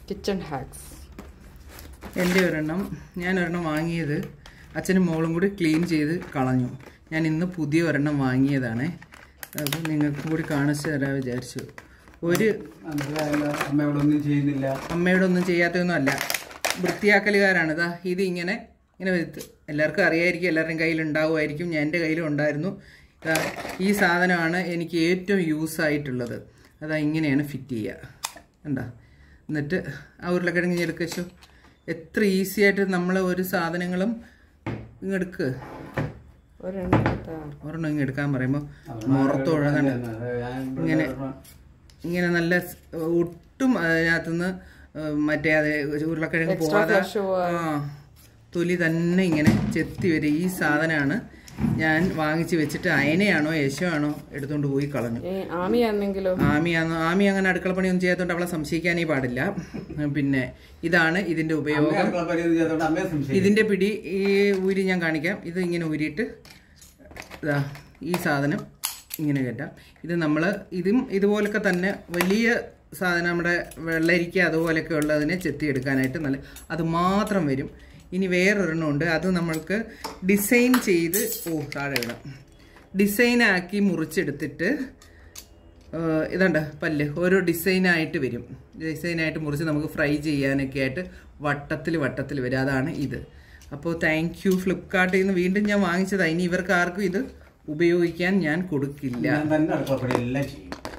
Kitchen hacks എൻ്റെ ഒരെണ്ണം ഞാൻ ഒരെണ്ണം വാങ്ങിയത് അച്ഛനും മോളും കൂടി ക്ലീൻ ചെയ്ത് കളഞ്ഞു ഞാൻ ഇന്ന് പുതിയ ഒരെണ്ണം വാങ്ങിയതാണ് അപ്പോൾ നിങ്ങൾക്കും കൂടി കാണിച്ചു തരാൻ വിചാരിച്ചു ഒരു മനസ്സിലായല്ലോ അമ്മയോടൊന്നും ചെയ്യുന്നില്ല അമ്മയോട് ഒന്നും ചെയ്യാത്തൊന്നും അല്ല വൃത്തിയാക്കലുകാരാണ് ഇതാ ഇത് ഇങ്ങനെ ഇങ്ങനെ വരുത്ത് എല്ലാവർക്കും അറിയായിരിക്കും എല്ലാവരുടെയും കയ്യിൽ ഉണ്ടാവുമായിരിക്കും ഞാൻ എൻ്റെ കയ്യിലും ഉണ്ടായിരുന്നു ഇതാ ഈ സാധനമാണ് എനിക്ക് ഏറ്റവും യൂസ് ആയിട്ടുള്ളത് അതാ ഇങ്ങനെയാണ് ഫിറ്റ് ചെയ്യുക കണ്ടോ എന്നിട്ട് ആ ഉരുളക്കിഴങ്ങ് ഇങ്ങ് എടുക്ക് ശോ എത്ര ഈസി ആയിട്ട് നമ്മൾ ഒരു സാധനങ്ങളും ഇങ്ങെടുക്ക് ഒരെണ്ണം എടുത്താ. ഒരെണ്ണം ഇങ്ങ് എടുക്കാൻ പറയുമ്പോൾ മുറത്തൊഴുകണ്ട ഇങ്ങനെ ഇങ്ങനെ നല്ല സ് ഒട്ടും അതിനകത്തുനിന്ന് മറ്റേ അത് ഉരുളക്കിഴങ്ങ് പോവാതെ flesh പോവാതെ. ആ തൊലി തന്നെ ഇങ്ങനെ ചെത്തി വരും ഈ സാധനമാണ് ഞാൻ വാങ്ങിച്ച് വെച്ചിട്ട് അയനയാണോ യശമാണോ എടുത്തുകൊണ്ട് പോയി കളഞ്ഞു ഈ ആമിയാണെങ്കിലോ ആമിയാന്ന് ആമി അങ്ങനെ അടുക്കള പണിയൊന്നും ചെയ്യാത്തതുകൊണ്ട് അവളെ സംശയിക്കാനേ പാടില്ല പിന്നെ ഇതാണ് ഇതിന്റെ ഉപയോഗം അമ്മയെ സംശയം ഇതിന്റെ പിടി ഈ ഊരി ഞാൻ കാണിക്കാം ഇത് ഇങ്ങനെ ഊരിയിട്ട് ഇതാ ഈ സാധനം ഇങ്ങനെ കയറ്റാം ഇത് നമ്മൾ ഇതും ഇതുപോലൊക്കെ തന്നെ വലിയ സാധനം നമ്മുടെ വെള്ളരിക്ക അതുപോലെയൊക്കെ ഉള്ളതിനെ ചെത്തിയെടുക്കാനായിട്ട് നല്ല അത് മാത്രം വരും ഇനി വേറൊരെണ്ണം ഉണ്ട് അത് നമ്മൾക്ക് ഡിസൈൻ ചെയ്ത് ഓ താഴെ ഇടാം ഡിസൈനാക്കി മുറിച്ചെടുത്തിട്ട് ഏഹ് ഇതുണ്ട് പല്ല് ഓരോ ഡിസൈനായിട്ട് വരും ഡിസൈനായിട്ട് മുറിച്ച് നമുക്ക് ഫ്രൈ ചെയ്യാനൊക്കെ ആയിട്ട് വട്ടത്തിൽ വട്ടത്തിൽ വരും അതാണ് ഇത് അപ്പോൾ താങ്ക് യു ഫ്ലിപ്കാർട്ടിൽ നിന്ന് വീണ്ടും ഞാൻ വാങ്ങിച്ചതാണ് ഇനി ഇവർക്ക് ആർക്കും ഇത് ഉപയോഗിക്കാൻ ഞാൻ കൊടുക്കില്ല ഞാൻ തന്നെ അടുക്കളപ്പടി എല്ലാം ചെയ്യും